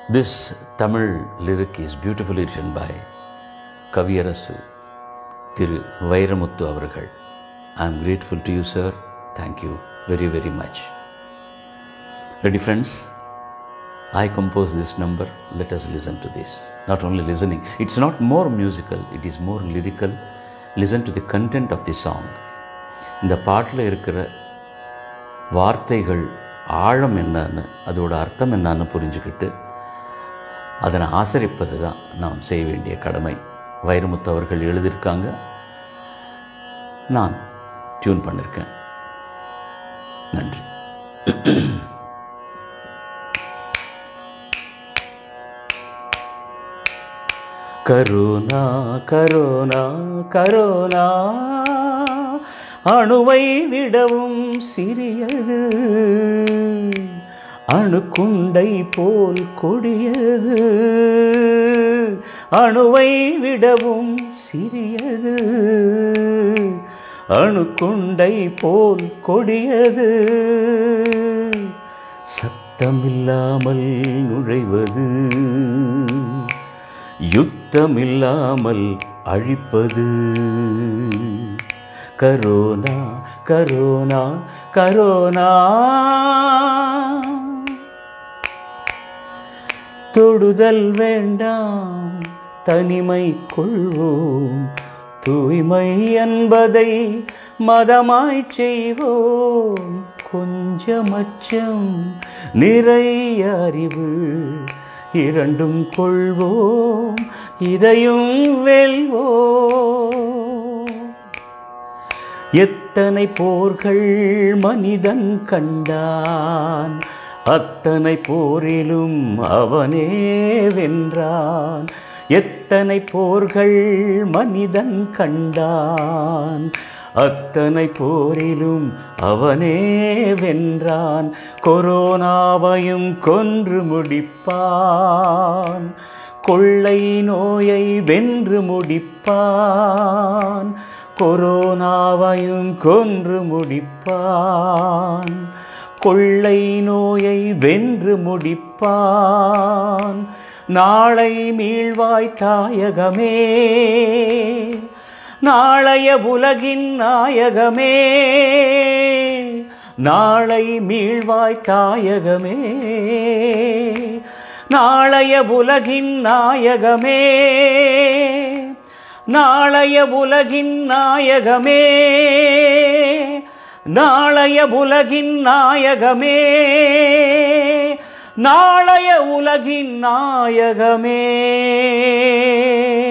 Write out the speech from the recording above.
This Tamil lyric is beautifully written by கவியரசு திரு வைரமுத்து அவர்கள் I am grateful to you sir thank you very very much ready friends I compose this number, let us listen to this. Not only listening, it's not more musical, it is more lyrical. Listen to the content of the song. இந்த பாட்டில் இருக்கிற வார்த்தைகள் ஆழம் என்னன்னு அதோட அர்த்தம் என்னன்னு புரிஞ்சுக்கிட்டு அதனை ஆசரிப்பது தான் நாம் செய்ய வேண்டிய கடமை வைரமுத்து அவர்கள் எழுதியிருக்காங்க நான் டியூன் பண்ணியிருக்கேன் நன்றி கரோனா கரோனா கரோனா அணுவை விடவும் சிறியது அணுக்குண்டை போல் கொடியது அணுவை விடவும் சிறியது அணுக்குண்டை போல் கொடியது சத்தமில்லாமல் நுழைவது யுத்தமில்லாமல் அழிப்பது கரோனா கரோனா கரோனா தொடுதல் வேண்டாம் தனிமை கொள்வோம் தூய்மை என்பதை மதமாய் செய்வோம் கொஞ்சமச்சம் நிறைய அறிவு இரண்டும் கொள்வோம் இதையும் வெல்வோம் எத்தனை போர்கள் மனிதன் கண்டான் அத்தனை போரிலும் அவனே வென்றான் எத்தனை போர்கள் மனிதன் கண்டான் அத்தனை போரிலும் அவனே வென்றான் கொரோனாவையும் கொன்று முடிப்பான் கொள்ளை நோயை வென்று முடிப்பான் கொரோனாவையும் கொன்று முடிப்பான் கொள்ளை நோயை வென்று முடிப்பான் நாளை மீழ்வாய் தாயகமே நாளைய உலகின் நாயகமே நாளை மீழ்வாய் தாயகமே நாளைய உலகின் நாயகமே நாளைய உலகின் நாயகமே நாளைய உலகின் நாயகமே நாளைய உலகின் நாயகமே